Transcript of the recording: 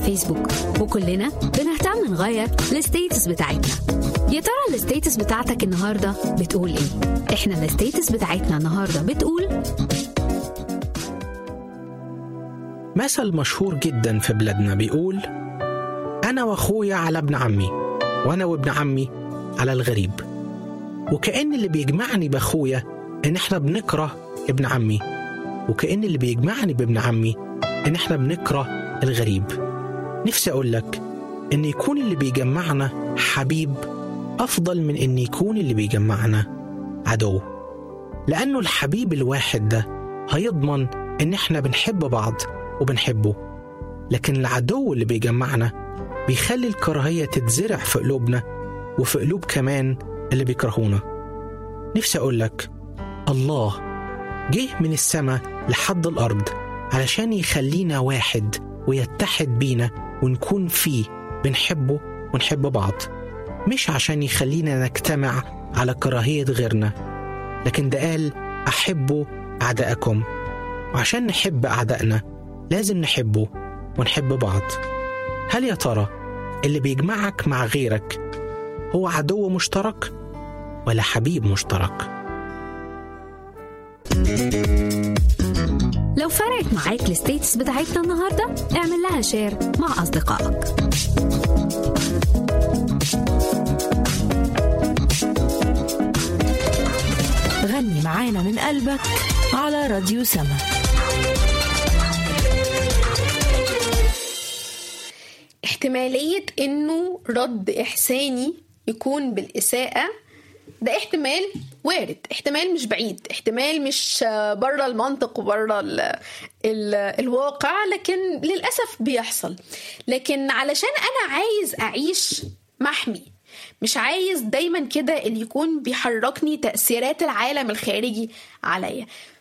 فيسبوك وكلنا بنهتم نغير الستيتس بتاعتنا يا ترى الستيتس بتاعتك النهارده بتقول ايه احنا الستيتس بتاعتنا النهارده بتقول مثل مشهور جدا في بلادنا بيقول أنا وأخويا على ابن عمي وأنا وابن عمي على الغريب وكأن اللي بيجمعني بأخويا إن إحنا بنكره ابن عمي وكأن اللي بيجمعني بابن عمي إن إحنا بنكره الغريب نفسي أقول لك إن يكون اللي بيجمعنا حبيب أفضل من إن يكون اللي بيجمعنا عدو لأنه الحبيب الواحد ده هيضمن إن إحنا بنحب بعض وبنحبه لكن العدو اللي بيجمعنا بيخلي الكراهية تتزرع في قلوبنا وفي قلوب كمان اللي بيكرهونا نفسي أقول لك الله جه من السماء لحد الأرض علشان يخلينا واحد ويتحد بينا ونكون فيه بنحبه ونحب بعض مش عشان يخلينا نجتمع على كراهية غيرنا لكن ده قال أحبوا أعداءكم وعشان نحب أعدائنا لازم نحبه ونحب بعض هل يا ترى اللي بيجمعك مع غيرك هو عدو مشترك ولا حبيب مشترك لو فرقت معاك الستيتس بتاعتنا النهارده اعمل لها شير مع اصدقائك غني معانا من قلبك على راديو سما احتمالية انه رد احساني يكون بالاساءة ده احتمال وارد احتمال مش بعيد احتمال مش بره المنطق وبره ال ال الواقع لكن للأسف بيحصل لكن علشان أنا عايز أعيش محمي مش عايز دايما كده اللي يكون بيحركني تأثيرات العالم الخارجي عليا